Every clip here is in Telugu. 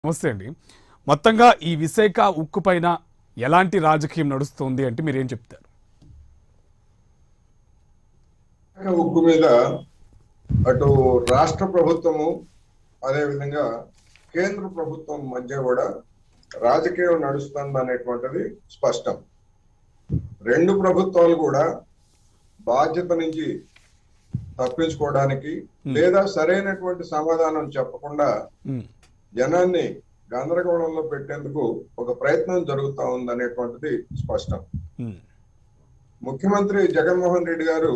నమస్తే అండి మొత్తంగా ఈ విశాఖ ఉక్కు పైన ఎలాంటి రాజకీయం నడుస్తుంది అంటే మీరు ఏం చెప్తారు విశాఖ ఉక్కు మీద అటు రాష్ట్ర ప్రభుత్వము అదే విధంగా కేంద్ర ప్రభుత్వం మధ్య కూడా రాజకీయం నడుస్తుంది అనేటువంటిది స్పష్టం రెండు ప్రభుత్వాలు కూడా బాధ్యత నుంచి తప్పించుకోవడానికి లేదా సరైనటువంటి సమాధానం చెప్పకుండా ఉమ్, జనాన్ని గందరగోళంలో పెట్టేందుకు ఒక ప్రయత్నం జరుగుతా ఉందనేటువంటిది స్పష్టం ఉమ్, ముఖ్యమంత్రి జగన్మోహన్ రెడ్డి గారు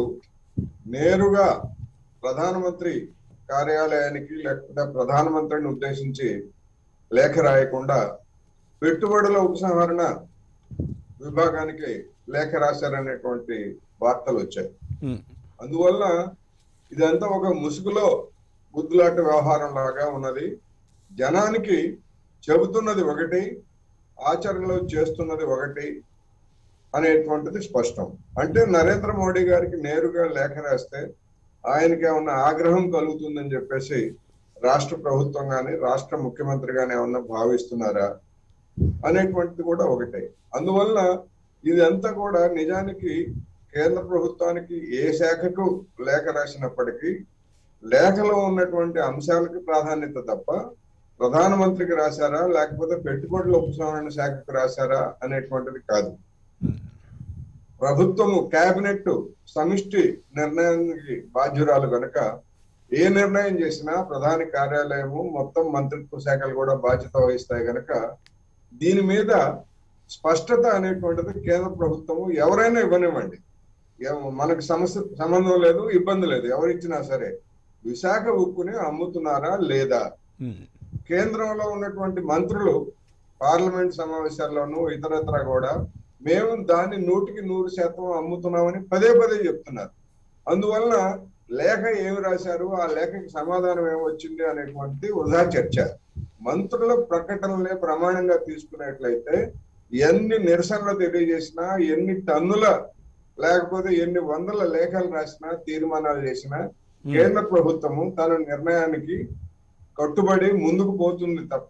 నేరుగా ప్రధానమంత్రి కార్యాలయానికి లేకపోతే ప్రధానమంత్రిని ఉద్దేశించి లేఖ రాయకుండా పెట్టుబడుల ఉపసంహరణ విభాగానికి లేఖ రాశారనేటువంటి వార్తలు వచ్చాయి ఉమ్, అందువల్ల ఇదంతా ఒక ముసుగులో బుద్ధులాట వ్యవహారం లాగా ఉన్నది జనానికి చెబుతున్నది ఒకటి ఆచరణలో చేస్తున్నది ఒకటి అనేటువంటిది స్పష్టం అంటే నరేంద్ర మోడీ గారికి నేరుగా లేఖ రాస్తే ఆయనకి ఏమన్నా ఆగ్రహం కలుగుతుందని చెప్పేసి రాష్ట్ర ప్రభుత్వం గాని రాష్ట్ర ముఖ్యమంత్రి గాని ఏమన్నా భావిస్తున్నారా అనేటువంటిది కూడా ఒకటే అందువల్ల ఇదంతా కూడా నిజానికి కేంద్ర ప్రభుత్వానికి ఏ శాఖకు లేఖ రాసినప్పటికీ లేఖలో ఉన్నటువంటి అంశాలకు ప్రాధాన్యత తప్ప ప్రధానమంత్రికి రాశారా లేకపోతే పెట్టుబడుల ఉపసంహరణ శాఖకు రాశారా అనేటువంటిది కాదు ఉమ్, ప్రభుత్వము కేబినెట్ సమిష్టి నిర్ణయానికి బాధ్యురాలు గనక ఏ నిర్ణయం చేసినా ప్రధాని కార్యాలయము మొత్తం మంత్రిత్వ శాఖలు కూడా బాధ్యత వహిస్తాయి గనక దీని మీద స్పష్టత అనేటువంటిది కేంద్ర ప్రభుత్వము ఎవరైనా ఇవ్వనివ్వండి ఎవ- మనకు సమస్య సంబంధం లేదు ఇబ్బంది లేదు ఎవరిచ్చినా సరే విశాఖ ఉక్కుని అమ్ముతున్నారా లేదా ఉమ్, కేంద్రంలో ఉన్నటువంటి మంత్రులు పార్లమెంట్ సమావేశాల్లోనూ ఇతరత్ర కూడా మేము దాన్ని నూటికి నూరు శాతం అమ్ముతున్నామని పదే పదే చెప్తున్నారు అందువల్ల లేఖ ఏమి రాశారు ఆ లేఖకి సమాధానం ఏమొచ్చింది అనేటువంటిది వృధా చర్చ మంత్రుల ప్రకటనలే ప్రమాణంగా తీసుకున్నట్లయితే ఎన్ని నిరసనలు తెలియజేసినా ఎన్ని టన్నుల లేకపోతే ఎన్ని వందల లేఖలు రాసినా తీర్మానాలు చేసినా కేంద్ర ప్రభుత్వము తన నిర్ణయానికి కట్టుబడి ముందుకు పోతుంది తప్ప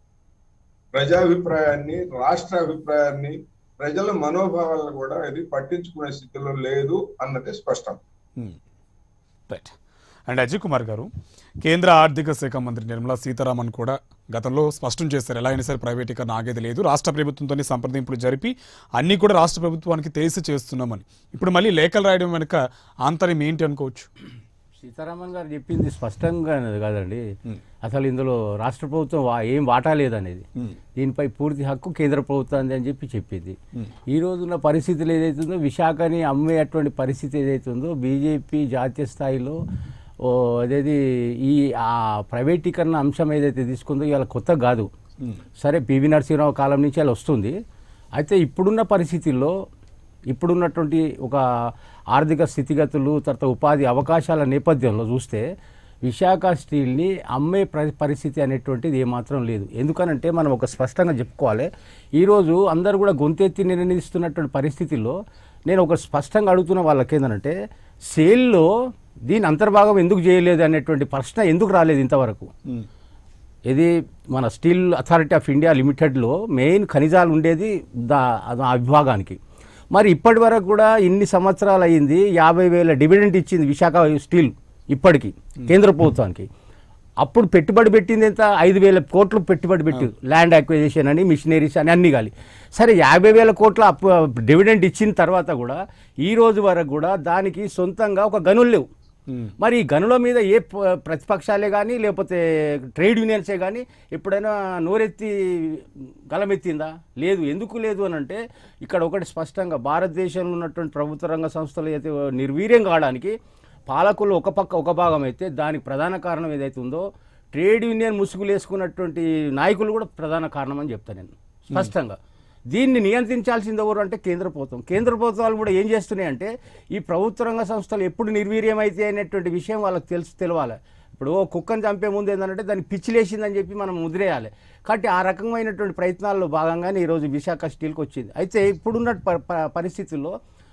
ప్రజాభిప్రాయాన్ని రాష్ట్ర అభిప్రాయాన్ని ప్రజల మనోభావాలను కూడా ఇది పట్టించుకునే స్థితిలో లేదు అన్నది స్పష్టం um. Right and Ajay Kumar గారు కేంద్ర ఆర్థిక శాఖ మంత్రి నిర్మలా సీతారామన్ కూడా గతంలో స్పష్టం చేశారు ఎలా అయినా సరే ప్రైవేటీకరణ ఆగేది లేదు రాష్ట్ర ప్రభుత్వంతోనే సంప్రదింపులు జరిపి అన్నీ కూడా రాష్ట్ర ప్రభుత్వానికి తెలిసి చేస్తున్నామని ఇప్పుడు మళ్ళీ లేఖలు రాయడం వెనుక ఆంతర్యం ఏంటి అనుకోవచ్చు సీతారామన్ గారు చెప్పింది స్పష్టంగా కాదండి అసలు ఇందులో రాష్ట్ర ప్రభుత్వం వా- ఏం వాటా లేదనేది ఉమ్, దీనిపై పూర్తి హక్కు కేంద్ర ప్రభుత్వానికి అని చెప్పి చెప్పింది ఈ రోజున్న పరిస్థితులు ఏదైతుందో విశాఖని అమ్మేటువంటి పరిస్థితి ఏదైతుందో బీజేపీ జాతీయ స్థాయిలో ఓ అదేది ఈ ఆ ప్రైవేటీకరణ అంశం ఏదైతే తీసుకుందో ఇవాళ కొత్త కాదు సరే పివి నరసింహరావు కాలం నుంచి అలా వస్తుంది అయితే ఇప్పుడున్న పరిస్థితుల్లో ఇప్పుడున్నటువంటి ఒక ఆర్థిక స్థితిగతులు తర్వాత ఉపాధి అవకాశాల నేపథ్యంలో చూస్తే విశాఖ స్టీల్ని అమ్మే ప్ర- పరిస్థితి అనేటువంటిది ఏమాత్రం లేదు ఎందుకనంటే మనం ఒక స్పష్టంగా చెప్పుకోవాలి ఈరోజు అందరూ కూడా గొంతెత్తి నిర్ణయిస్తున్నటువంటి పరిస్థితుల్లో నేను ఒక స్పష్టంగా అడుగుతున్న వాళ్ళకి ఏంటంటే సేల్లో దీని అంతర్భాగం ఎందుకు చేయలేదు అనేటువంటి ప్రశ్న ఎందుకు రాలేదు ఇంతవరకు ఉమ్, ఇది మన స్టీల్ అథారిటీ ఆఫ్ ఇండియా లిమిటెడ్లో మెయిన్ ఖనిజాలు ఉండేది దా ఆ విభాగానికి మరి ఇప్పటి వరకు కూడా ఇన్ని సంవత్సరాలు అయింది యాభై వేల డివిడెంట్ ఇచ్చింది విశాఖ స్టీల్ ఇప్పటికి కేంద్ర ప్రభుత్వానికి అప్పుడు పెట్టుబడి పెట్టింది ఎంత ఐదు వేల కోట్లు పెట్టుబడి పెట్టింది ల్యాండ్ అక్విజిషన్ అని మిషనరీస్ అని అన్ని కాలి సరే యాభై వేల కోట్ల అప్పు డివిడెంట్ ఇచ్చిన తర్వాత కూడా ఈ రోజు వరకు కూడా దానికి సొంతంగా ఒక గనులు లేవు ఉమ్, మరి ఈ గనుల మీద ఏ ప- ప్రతిపక్షాలే కానీ లేకపోతే ట్రేడ్ యూనియన్సే కానీ ఎప్పుడైనా నోరెత్తి గలమెత్తిందా లేదు ఎందుకు లేదు అని అంటే ఇక్కడ ఒకటి స్పష్టంగా భారతదేశంలో ఉన్నటువంటి ప్రభుత్వ రంగ సంస్థలు అయితే నిర్వీర్యం కావడానికి పాలకులు ఒక పక్క ఒక భాగం అయితే దానికి ప్రధాన కారణం ఏదైతే ఉందో ట్రేడ్ యూనియన్ ముసుగులు వేసుకున్నటువంటి నాయకులు కూడా ప్రధాన కారణం అని చెప్తాను నేను స్పష్టంగా దీన్ని నియంత్రించాల్సింది ఎవరు అంటే కేంద్ర ప్రభుత్వం కేంద్ర ప్రభుత్వాలు కూడా ఏం చేస్తున్నాయంటే ఈ ప్రభుత్వ రంగ సంస్థలు ఎప్పుడు నిర్వీర్యమైతే అనేటువంటి విషయం వాళ్ళకి తెలుసు తెలవాలి ఇప్పుడు ఓ కుక్కని చంపే ముందు ఏంటంటే దాన్ని పిచ్చిలేసిందని చెప్పి మనం ముద్రేయాలి కాబట్టి ఆ రకమైనటువంటి ప్రయత్నాల్లో భాగంగానే ఈరోజు విశాఖ స్టీల్కి వచ్చింది అయితే ఇప్పుడున్న ప- ప- పరిస్థితుల్లో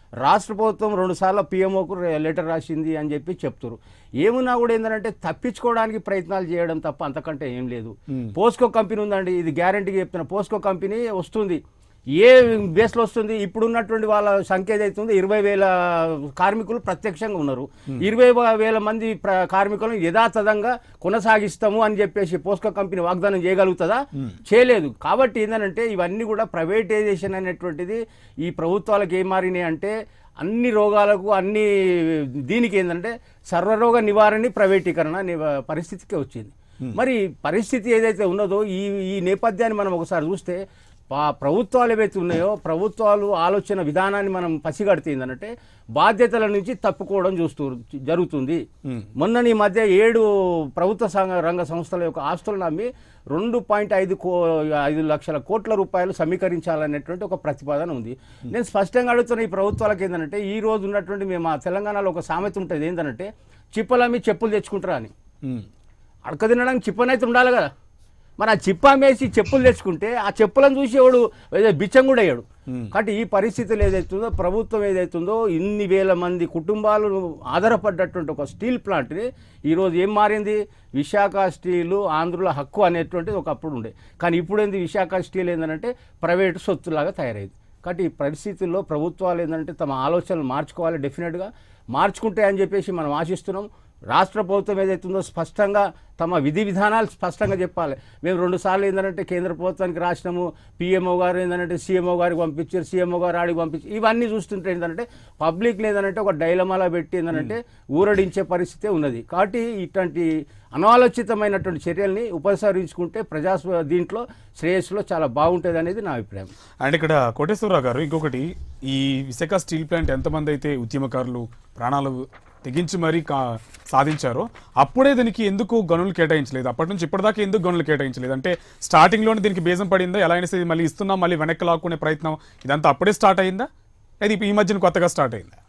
రాష్ట్ర ప్రభుత్వం రెండు సార్లు పిఎంఓకు లెటర్ రాసింది అని చెప్పి చెప్తారు ఏమున్నా కూడా ఏంటంటే తప్పించుకోవడానికి ప్రయత్నాలు చేయడం తప్ప అంతకంటే ఏం లేదు పోస్కో కంపెనీ ఉందండి ఇది గ్యారంటీగా చెప్తున్నా పోస్కో కంపెనీ వస్తుంది ఏ బేస్లో వస్తుంది ఇప్పుడున్నటువంటి వాళ్ళ సంఖ్య ఏదైతుందో ఇరవై వేల కార్మికులు ప్రత్యక్షంగా ఉన్నారు ఇరవై వేల మంది ప్ర- కార్మికులను యథాతథంగా కొనసాగిస్తాము అని చెప్పేసి పోస్కో కంపెనీ వాగ్దానం చేయగలుగుతుందా చేయలేదు కాబట్టి ఏంటంటే ఇవన్నీ కూడా ప్రైవేటైజేషన్ అనేటువంటిది ఈ ప్రభుత్వాలకు ఏం మారినాయి అంటే అన్ని రోగాలకు అన్ని దీనికి ఏంటంటే సర్వరోగ నివారణ ప్రైవేటీకరణ నివ- పరిస్థితికి వచ్చింది మరి పరిస్థితి ఏదైతే ఉన్నదో ఈ ఈ నేపథ్యాన్ని మనం ఒకసారి చూస్తే పా- ప్రభుత్వాలు ఏవైతే ఉన్నాయో ప్రభుత్వాలు ఆలోచన విధానాన్ని మనం పసిగడితే ఏంటంటే బాధ్యతల నుంచి తప్పుకోవడం చూస్తూ జరుగుతుంది మొన్న ఈ మధ్య ఏడు ప్రభుత్వ సంఘ రంగ సంస్థల యొక్క ఆస్తులను అమ్మి రెండు పాయింట్ ఐదు కో ఐదు లక్షల కోట్ల రూపాయలు సమీకరించాలనేటువంటి ఒక ప్రతిపాదన ఉంది నేను స్పష్టంగా అడుగుతున్న ఈ ప్రభుత్వాలకు ఏంటంటే ఈ రోజు ఉన్నటువంటి మేము మా తెలంగాణలో ఒక సామెత ఉంటుంది ఏంటంటే చిప్పలమ్మి చెప్పులు తెచ్చుకుంటారా అని ఉమ్. అడక తినడానికి చిప్పనైతే ఉండాలి కదా మరి ఆ చిప్ప అమ్మేసి చెప్పులు తెచ్చుకుంటే ఆ చెప్పులను చూసి ఎవడు ఏదో బిచ్చం కూడా అయ్యాడు కాబట్టి ఈ పరిస్థితులు ఏదైతుందో ప్రభుత్వం ఏదైతుందో ఇన్ని వేల మంది కుటుంబాలు ఆధారపడ్డటువంటి ఒక స్టీల్ ప్లాంట్ని ఈరోజు ఏం మారింది విశాఖ స్టీలు ఆంధ్రుల హక్కు అనేటువంటిది ఒకప్పుడు ఉండే కానీ ఇప్పుడు ఏంది విశాఖ స్టీల్ ఏంటంటే ప్రైవేటు సొత్తులాగా తయారైంది కాబట్టి ఈ పరిస్థితుల్లో ప్రభుత్వాలు ఏంటంటే తమ ఆలోచనలు మార్చుకోవాలి డెఫినెట్గా మార్చుకుంటే అని చెప్పేసి మనం ఆశిస్తున్నాం రాష్ట్ర ప్రభుత్వం ఏదైతుందో స్పష్టంగా తమ విధి విధానాలు స్పష్టంగా చెప్పాలి మేము రెండు సార్లు ఏంటంటే కేంద్ర ప్రభుత్వానికి రాసినాము పిఎంఓ గారు ఏంటంటే సీఎంఓ గారికి పంపించారు సీఎంఓ గారు ఆడికి పంపించారు ఇవన్నీ చూస్తుంటే ఏంటంటే పబ్లిక్ ఏంటంటే ఒక డైలమాలా పెట్టి ఏంటంటే ఊరడించే పరిస్థితే ఉన్నది కాబట్టి ఇట్లాంటి అనాలోచితమైనటువంటి చర్యల్ని ఉపసంహరించుకుంటే ప్రజా దీంట్లో శ్రేయస్సులో చాలా బాగుంటుంది అనేది నా అభిప్రాయం అండ్ ఇక్కడ కోటేశ్వరరావు గారు ఇంకొకటి ఈ విశాఖ స్టీల్ ప్లాంట్ ఎంతమంది అయితే ఉద్యమకారులు ప్రాణాలు తెగించి మరీ కా సాధించారో అప్పుడే దీనికి ఎందుకు గనులు కేటాయించలేదు అప్పటి నుంచి ఇప్పటిదాకా ఎందుకు గనులు కేటాయించలేదు అంటే స్టార్టింగ్లోనే దీనికి బేజం పడిందా ఎలా అయినా సరే ఇది మళ్ళీ ఇస్తున్నాం మళ్ళీ వెనక్కి లాక్కునే ప్రయత్నం ఇదంతా అప్పుడే స్టార్ట్ అయిందా అది ఈ మధ్యన కొత్తగా స్టార్ట్ అయిందా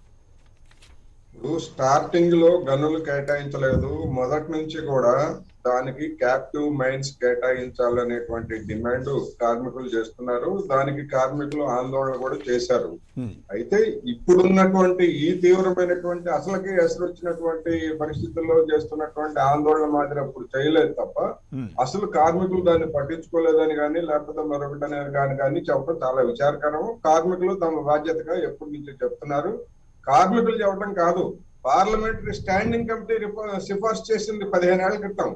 ఇప్పుడు స్టార్టింగ్ లో గనులు కేటాయించలేదు మొదటి నుంచి కూడా దానికి క్యాప్టివ్ మైన్స్ కేటాయించాలనేటువంటి డిమాండ్ కార్మికులు చేస్తున్నారు దానికి కార్మికులు ఆందోళన కూడా చేశారు Hmm. అయితే ఇప్పుడున్నటువంటి ఈ తీవ్రమైనటువంటి అసలుకి ఎసరు వచ్చినటువంటి పరిస్థితుల్లో చేస్తున్నటువంటి ఆందోళన మాదిరి అప్పుడు చేయలేదు తప్ప Hmm. అసలు కార్మికులు దాన్ని పట్టించుకోలేదని కానీ లేకపోతే మరొకటి కానీ కానీ చెప్పడం చాలా విచారకరం కార్మికులు తమ బాధ్యతగా ఎప్పటి నుంచో చెప్తున్నారు కార్మికులు చెప్పడం కాదు పార్లమెంటరీ స్టాండింగ్ కమిటీ రిపో- సిఫార్సు చేసింది పదిహేను ఏళ్ల క్రితం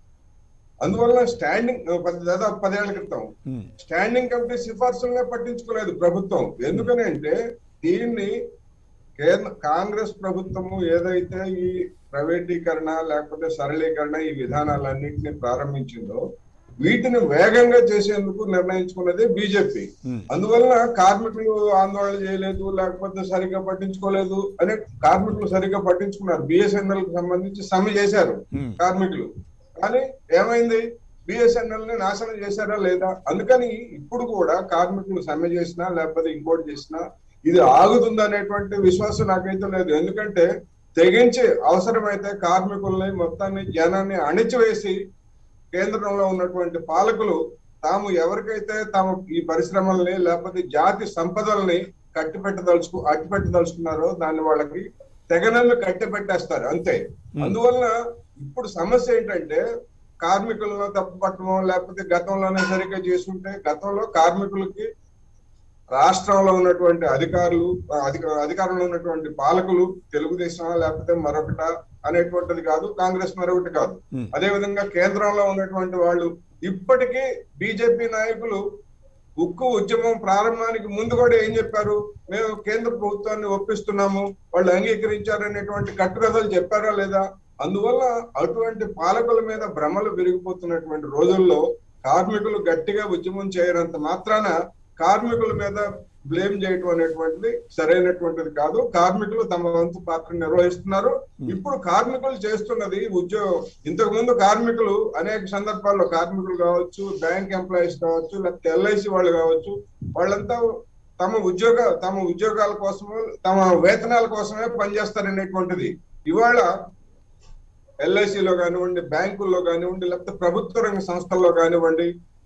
అందువల్ల స్టాండింగ్ పది- దాదాపు పదేళ్ల క్రితం Hmm. స్టాండింగ్ కమిటీ సిఫార్సులనే పట్టించుకోలేదు ప్రభుత్వం ఎందుకని అంటే దీన్ని కేంద్ర కాంగ్రెస్ ప్రభుత్వము ఏదైతే ఈ ప్రైవేటీకరణ లేకపోతే సరళీకరణ ఈ విధానాలన్నింటినీ ప్రారంభించిందో వీటిని వేగంగా చేసేందుకు నిర్ణయించుకున్నది బీజేపీ Hmm. అందువలన కార్మికులు ఆందోళన చేయలేదు లేకపోతే సరిగ్గా పట్టించుకోలేదు అనే కార్మికులు సరిగ్గా పట్టించుకున్నారు బిఎస్ఎన్ఎల్ కి సంబంధించి సమ్మె చేశారు Hmm. కార్మికులు కానీ ఏమైంది బిఎస్ఎన్ఎల్ ని నాశనం చేశారా లేదా అందుకని ఇప్పుడు కూడా కార్మికులు సమ్మె చేసినా లేకపోతే ఇంకోటి చేసినా ఇది ఆగుతుంది అనేటువంటి విశ్వాసం నాకైతే లేదు ఎందుకంటే తెగించి అవసరమైతే కార్మికుల్ని మొత్తాన్ని జనాన్ని అణిచివేసి కేంద్రంలో ఉన్నటువంటి పాలకులు తాము ఎవరికైతే తాము ఈ పరిశ్రమల్ని లేకపోతే జాతి సంపదల్ని కట్టి పెట్టదలుచుకు అట్టి పెట్టదలుచుకున్నారో దాన్ని వాళ్ళకి తెగనల్ని కట్టి పెట్టేస్తారు అంతే అందువలన ఇప్పుడు సమస్య ఏంటంటే కార్మికులను తప్పుపట్టడం లేకపోతే గతంలోనే సరిగ్గా చేసుకుంటే గతంలో కార్మికులకి రాష్ట్రంలో ఉన్నటువంటి అధికారులు ఆ, అధిక అధికారంలో ఉన్నటువంటి పాలకులు తెలుగుదేశం లేకపోతే మరొకట అనేటువంటిది కాదు కాంగ్రెస్ మరొకటి కాదు Hmm. అదే విధంగా కేంద్రంలో ఉన్నటువంటి వాళ్ళు ఇప్పటికీ బీజేపీ నాయకులు ఉక్కు ఉద్యమం ప్రారంభానికి ముందు కూడా ఏం చెప్పారు మేము కేంద్ర ప్రభుత్వాన్ని ఒప్పిస్తున్నాము వాళ్ళు అంగీకరించారనేటువంటి కట్టుకథలు చెప్పారా లేదా అందువల్ల అటువంటి పాలకుల మీద భ్రమలు పెరిగిపోతున్నటువంటి రోజుల్లో కార్మికులు గట్టిగా ఉద్యమం చేయనంత మాత్రాన కార్మికుల మీద బ్లేమ్ చేయటం అనేటువంటిది సరైనటువంటిది కాదు కార్మికులు తమ వంతు పాత్ర నిర్వహిస్తున్నారు ఇప్పుడు కార్మికులు చేస్తున్నది ఉద్యోగం ఇంతకు ముందు కార్మికులు అనేక సందర్భాల్లో కార్మికులు కావచ్చు బ్యాంక్ ఎంప్లాయీస్ కావచ్చు లేకపోతే ఎల్ఐసి వాళ్ళు కావచ్చు వాళ్ళంతా తమ ఉద్యోగ తమ ఉద్యోగాల కోసము తమ వేతనాల కోసమే పనిచేస్తారనేటువంటిది ఇవాళ ఎల్ఐసిలో కానివ్వండి బ్యాంకుల్లో కానివ్వండి లేకపోతే ప్రభుత్వ రంగ సంస్థల్లో కానివ్వండి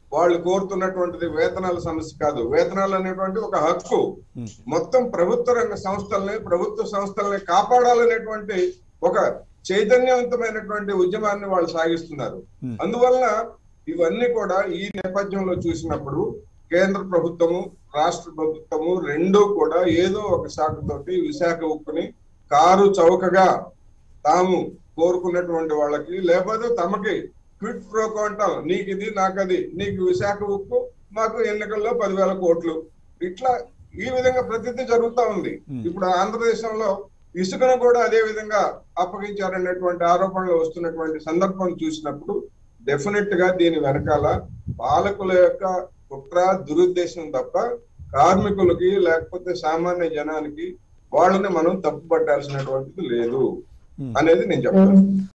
వాళ్ళు కోరుతున్నటువంటిది వేతనాల సమస్య కాదు వేతనాలు అనేటువంటి ఒక హక్కు మొత్తం ప్రభుత్వ రంగ సంస్థల్ని ప్రభుత్వ సంస్థల్ని కాపాడాలనేటువంటి ఒక చైతన్యవంతమైనటువంటి ఉద్యమాన్ని వాళ్ళు సాగిస్తున్నారు Hmm. అందువలన ఇవన్నీ కూడా ఈ నేపథ్యంలో చూసినప్పుడు కేంద్ర ప్రభుత్వము రాష్ట్ర ప్రభుత్వము రెండూ కూడా ఏదో ఒక శాఖతోటి విశాఖ ఉక్కుని కారు చౌకగా తాము కోరుకున్నటువంటి వాళ్ళకి లేకపోతే తమకి క్విట్ ప్రోకో అంటాం నీకు ఇది నాకు అది నీకు విశాఖ ఉక్కు మాకు ఎన్నికల్లో పదివేల కోట్లు ఇట్లా ఈ విధంగా ప్రతిదీ జరుగుతా ఉంది Hmm. ఇప్పుడు ఆంధ్రదేశంలో ఇసుకను కూడా అదే విధంగా అప్పగించారనేటువంటి ఆరోపణలు వస్తున్నటువంటి సందర్భం చూసినప్పుడు డెఫినెట్ గా దీని వెనకాల పాలకుల యొక్క కుట్ర దురుద్దేశం తప్ప కార్మికులకి లేకపోతే సామాన్య జనానికి వాళ్ళని మనం తప్పు పట్టాల్సినటువంటిది లేదు Hmm. అనేది నేను చెప్తాను